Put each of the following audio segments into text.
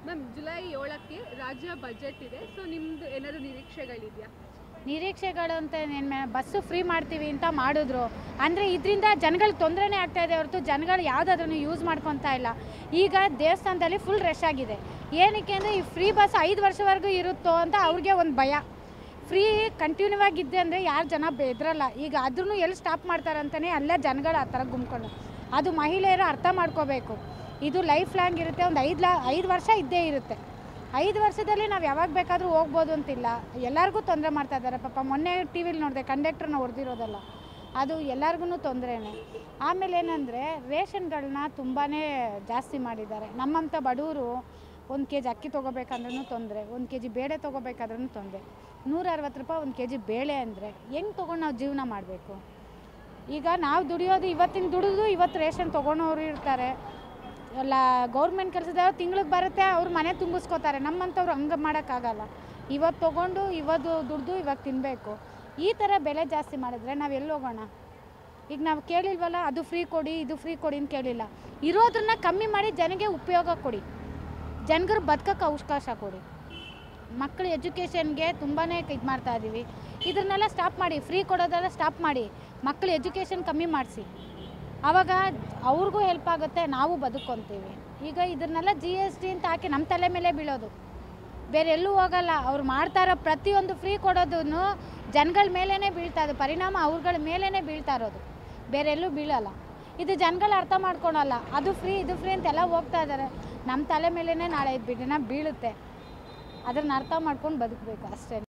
Ma'am July ಏಳಕ್ಕೆ ರಾಜ್ಯ budget ಇದೆ ಸೊ ನಿಮ್ದು ಏನಾದ್ರು ನಿರೀಕ್ಷೆಗಳಿದೆಯಾ ನಿರೀಕ್ಷೆಗಳು ಅಂತ ಏನು ಬಸ್ಸು ಫ್ರೀ ಮಾಡ್ತೀವಿ ಅಂತ ಮಾಡಿದ್ರು ಅಂದರೆ ಇದರಿಂದ ಜನಗಳಿಗೆ ತೊಂದರೆನೇ ಆಗ್ತಾ ಇದೆ ಹೊರತು ಜನಗಳು ಯಾವುದಾದ್ರೂ ಯೂಸ್ ಮಾಡ್ಕೊತಾ ಇಲ್ಲ ಈಗ ದೇವಸ್ಥಾನದಲ್ಲಿ ಫುಲ್ ರಶ್ ಆಗಿದೆ ಏನಕ್ಕೆ ಅಂದರೆ ಈ ಫ್ರೀ ಬಸ್ ಐದು ವರ್ಷವರೆಗೂ ಇರುತ್ತೋ ಅಂತ ಅವ್ರಿಗೆ ಒಂದು ಭಯ ಫ್ರೀ ಕಂಟಿನ್ಯೂ ಆಗಿದ್ದೆ ಅಂದರೆ ಯಾರು ಜನ ಬೆದ್ರಲ್ಲ ಈಗ ಆದ್ರೂ ಎಲ್ಲಿ ಸ್ಟಾಪ್ ಮಾಡ್ತಾರಂತಲೇ ಅಲ್ಲೇ ಜನಗಳು ಆ ಥರ ಗುಮ್ಕೊಂಡು ಅದು ಮಹಿಳೆಯರು ಅರ್ಥ ಮಾಡ್ಕೋಬೇಕು ಇದು ಲೈಫ್ ಲಾಂಗ್ ಇರುತ್ತೆ ಒಂದು ಐದು ಲಾ ಐದು ವರ್ಷ ಇದ್ದೇ ಇರುತ್ತೆ ಐದು ವರ್ಷದಲ್ಲಿ ನಾವು ಯಾವಾಗ ಬೇಕಾದರೂ ಹೋಗ್ಬೋದು ಅಂತಿಲ್ಲ ಎಲ್ಲರಿಗೂ ತೊಂದರೆ ಮಾಡ್ತಾ ಇದ್ದಾರೆ ಪಾಪ ಮೊನ್ನೆ ಟಿ ವಿಲಿ ನೋಡಿದೆ ಕಂಡಕ್ಟ್ರನ್ನ ಹೊಡೆದಿರೋದಲ್ಲ ಅದು ಎಲ್ಲರಿಗೂ ತೊಂದರೆನೇ ಆಮೇಲೆ ಏನಂದರೆ ರೇಷನ್ಗಳನ್ನ ತುಂಬಾ ಜಾಸ್ತಿ ಮಾಡಿದ್ದಾರೆ ನಮ್ಮಂಥ ಬಡವರು ಒಂದು ಕೆ ಜಿ ಅಕ್ಕಿ ತೊಗೋಬೇಕಂದ್ರೂ ತೊಂದರೆ ಒಂದು ಕೆ ಜಿ ಬೇಳೆ ತೊಗೋಬೇಕಾದ್ರೂ ತೊಂದರೆ ನೂರ ಅರವತ್ತು ರೂಪಾಯಿ ಒಂದು ಕೆ ಜಿ ಬೇಳೆ ಅಂದರೆ ಹೆಂಗೆ ತೊಗೊಂಡು ನಾವು ಜೀವನ ಮಾಡಬೇಕು ಈಗ ನಾವು ದುಡಿಯೋದು ಇವತ್ತಿನ ದುಡಿದು ಇವತ್ತು ರೇಷನ್ ತೊಗೊಳೋರು ಇರ್ತಾರೆ ಎಲ್ಲ ಗೌರ್ಮೆಂಟ್ ಕೆಲಸದವ್ರು ತಿಂಗ್ಳಿಗೆ ಬರುತ್ತೆ ಅವ್ರು ಮನೆ ತುಂಬಿಸ್ಕೋತಾರೆ ನಮ್ಮಂಥವ್ರು ಹಂಗೆ ಮಾಡೋಕ್ಕಾಗಲ್ಲ ಇವತ್ತು ತೊಗೊಂಡು ಇವತ್ತು ದುಡ್ದು ಇವಾಗ ತಿನ್ನಬೇಕು ಈ ಥರ ಬೆಲೆ ಜಾಸ್ತಿ ಮಾಡಿದ್ರೆ ನಾವು ಎಲ್ಲಿ ಹೋಗೋಣ ಈಗ ನಾವು ಕೇಳಿಲ್ವಲ್ಲ ಅದು ಫ್ರೀ ಕೊಡಿ ಇದು ಫ್ರೀ ಕೊಡಿ ಅಂತ ಕೇಳಿಲ್ಲ ಇರೋದನ್ನ ಕಮ್ಮಿ ಮಾಡಿ ಜನಗೆ ಉಪಯೋಗ ಕೊಡಿ ಜನಗರು ಬದುಕಕ್ಕೆ ಅವಕಾಶ ಕೊಡಿ ಮಕ್ಕಳ ಎಜುಕೇಷನ್ಗೆ ತುಂಬಾ ಇದು ಮಾಡ್ತಾ ಇದ್ದೀವಿ ಇದನ್ನೆಲ್ಲ ಸ್ಟಾಪ್ ಮಾಡಿ ಫ್ರೀ ಕೊಡೋದೆಲ್ಲ ಸ್ಟಾಪ್ ಮಾಡಿ ಮಕ್ಕಳ ಎಜುಕೇಷನ್ ಕಮ್ಮಿ ಮಾಡಿಸಿ ಆವಾಗ ಅವ್ರಿಗೂ ಹೆಲ್ಪ್ ಆಗುತ್ತೆ ನಾವು ಬದುಕೊಂತೀವಿ ಈಗ ಇದನ್ನೆಲ್ಲ ಜಿ ಎಸ್ ಟಿ ಅಂತ ಹಾಕಿ ನಮ್ಮ ತಲೆ ಮೇಲೆ ಬೀಳೋದು ಬೇರೆ ಎಲ್ಲೂ ಹೋಗಲ್ಲ ಅವ್ರು ಮಾಡ್ತಾ ಇರೋ ಪ್ರತಿಯೊಂದು ಫ್ರೀ ಕೊಡೋದನ್ನು ಜನಗಳ ಮೇಲೇ ಬೀಳ್ತಾ ಇದೆ ಪರಿಣಾಮ ಅವ್ರಗಳ ಮೇಲೇ ಬೀಳ್ತಾ ಇರೋದು ಬೇರೆ ಎಲ್ಲೂ ಬೀಳಲ್ಲ ಇದು ಜನಗಳು ಅರ್ಥ ಮಾಡ್ಕೊಳಲ್ಲ ಅದು ಫ್ರೀ ಇದು ಫ್ರೀ ಅಂತೆಲ್ಲ ಹೋಗ್ತಾ ಇದ್ದಾರೆ ನಮ್ಮ ತಲೆ ಮೇಲೇ ನಾಳೆ ಇದು ಬಿಡಿನ ಬೀಳುತ್ತೆ ಅದನ್ನ ಅರ್ಥ ಮಾಡ್ಕೊಂಡು ಬದುಕಬೇಕು ಅಷ್ಟೇ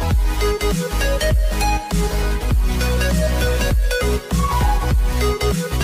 Thank you.